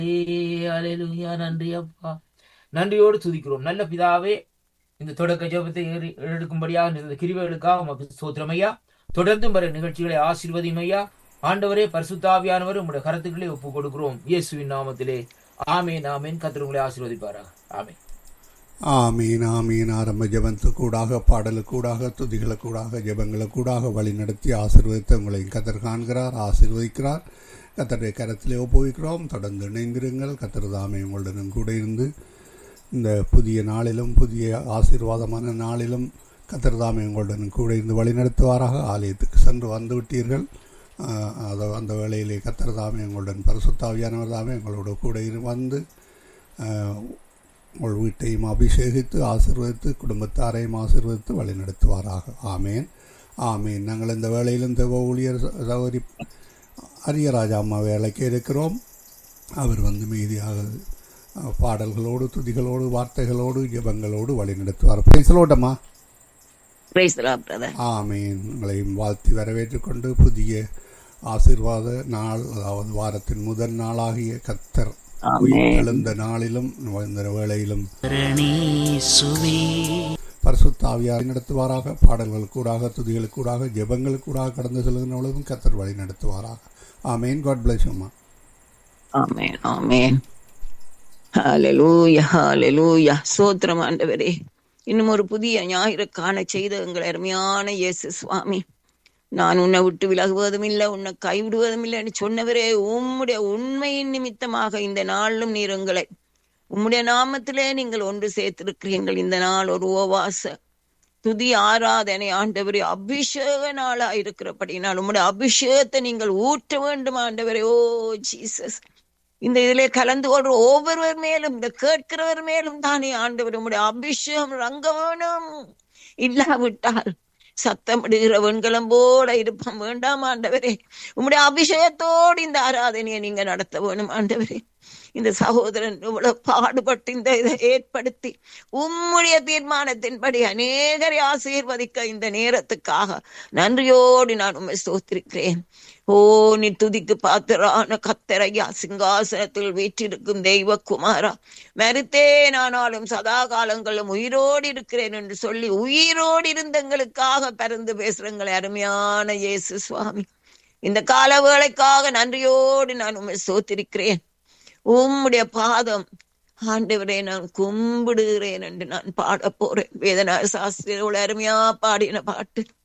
அலையலுயா நன்றி அப்பா நன்றியோடு துதிக்கிறோம் நல்ல பிதாவே இந்த தொடக்க ஜெபத்தை ஏறி- எடுக்கும்படியாக இந்த கிருபைகளுக்காக உமக்கு ஸ்தோத்திரம் ஐயா தொடர்ந்தும் வர நிகழ்ச்சிகளை ஆசீர்வதியும் ஐயா ஆண்டவரே பரிசுத்தாவியானவர் உங்களுடைய கருத்துக்களை ஒப்பு கொடுக்கிறோம் இயேசுவின் நாமத்திலே ஆமேன் ஆமேன் கர்த்தர் உங்களை ஆசீர்வதிப்பாராக ஆமேன் ஆமீன் ஆமீன் ஆரம்ப ஜெபத்துக்கூடாக பாடலுக்கூடாக துதிகளுக்கூடாக ஜெபங்களுக்கூடாக வழி நடத்தி ஆசீர்வதித்து உங்களை கத்தர் காண்கிறார் ஆசீர்வதிக்கிறார் கத்தருடைய கரத்திலே ஒப்புவிக்கிறோம் தொடர்ந்து இணைந்திருங்கள் கத்தர் தாமே உங்களுடன் கூட இருந்து இந்த புதிய நாளிலும் புதிய ஆசீர்வாதமான நாளிலும் கத்தர் தாமே உங்களுடன் கூட இருந்து வழி நடத்துவாராக ஆலயத்துக்கு சென்று வந்து விட்டீர்கள் ஆஹ், அது அந்த வேளையிலே கத்தர் தாமே உங்களுடன் பரிசுத்தாவியானவர் தாமே உங்களோட கூட இரு- வந்து ஆஹ், உங்கள் வீட்டையும் அபிஷேகித்து ஆசீர்வதித்து குடும்பத்தாரையும் ஆசீர்வதித்து வழிநடத்துவாராக ஆமேன் ஆமேன் நாங்கள் இந்த வேளையிலும் தேவ ஊழியர் ச- சகோதரி அரியராஜா அம்மாவை அழைக்க இருக்கிறோம் அவர் வந்து மீதியாக அஹ், பாடல்களோடு துதிகளோடு வார்த்தைகளோடு ஜெபங்களோடு வழிநடத்துவார் பேசலோட்டம்மா Praise the Lord, brother. ஆமீன் உங்களையும் வாழ்த்தி வரவேற்றுக் கொண்டு புதிய ஆசீர்வாத நாள் அதாவது வாரத்தின் முதல் நாளாகிய கத்தர் ஆமென். எழுந்த நாளிலும் இந்த வேளையிலும் சுவே பரிசுத்தாவியாரை நடத்துவாராக பாடல்கள் கூடாக துதிகள் கூடாக ஜெபங்கள் கூடாக கடந்து செல்கின்ற பொழுதும் கத்தர் வழி நடத்துவாராக ஆமேன் காட் பிளஸ் அம்மா Amen. Amen. Hallelujah. Hallelujah. சோத்திரம் ஆண்டவரே இன்னும் ஒரு புதிய ஞாயிறு காண செய்த எங்கள் அருமையான இயேசு சுவாமி நான் உன்னை விட்டு விலகுவதும் இல்லை உன்னை கைவிடுவதும் இல்லைன்னு சொன்னவரே உம்முடைய உண்மையின் நிமித்தமாக இந்த நாளிலும் நீர் எங்களை உம்முடைய நாமத்திலே நீங்கள் ஒன்று சேர்த்திருக்கிறீர்கள் இந்த நாள் ஒரு உபவாச துதி ஆராதனை ஆண்டவரே அபிஷேக நாளா இருக்கிறபடினால் உம்முடைய அபிஷேகத்தை நீங்கள் ஊற்ற வேண்டும் ஆண்டவரே ஓ ஜீசஸ் இந்த இதிலே கலந்து கொள்ற ஒவ்வொருவர் மேலும் இந்த கேட்கிறவர் மேலும் தானே ஆண்டவர் உம்முடைய அபிஷேகம் ரங்க வேணும் இல்லாவிட்டால் சத்தமிடுகிற வெண்கலம் போல இருப்போம் வேண்டாம் ஆண்டவரே உம்முடைய அபிஷேகத்தோடு இந்த ஆராதனையை நீங்க நடத்த வேணும் ஆண்டவரே இந்த சகோதரன் இவ்வளவு பாடுபட்டு இந்த இதை ஏற்படுத்தி உம்முடைய தீர்மானத்தின்படி அநேகரை ஆசீர்வதிக்க இந்த நேரத்துக்காக நன்றியோடு நான் உண்மை ஸ்தோத்திருக்கிறேன் ஓ நீ துதிக்கு பாத்திரான கத்தரையா சிங்காசனத்தில் வீற்றிருக்கும் தெய்வ குமாரா மறுத்தேன் ஆனாலும் சதா காலங்களும் உயிரோடு இருக்கிறேன் என்று சொல்லி உயிரோடு இருந்தங்களுக்காக பறந்து பேசுறங்களை அருமையான இயேசு சுவாமி இந்த கால வேளைக்காக நன்றியோடு நான் உண்மை சோத்திருக்கிறேன் உம்முடைய பாதம் ஆண்டவரே நான் கும்பிடுகிறேன் என்று நான் பாட போறேன் வேதனா சாஸ்திரியோட அருமையா பாடின பாட்டு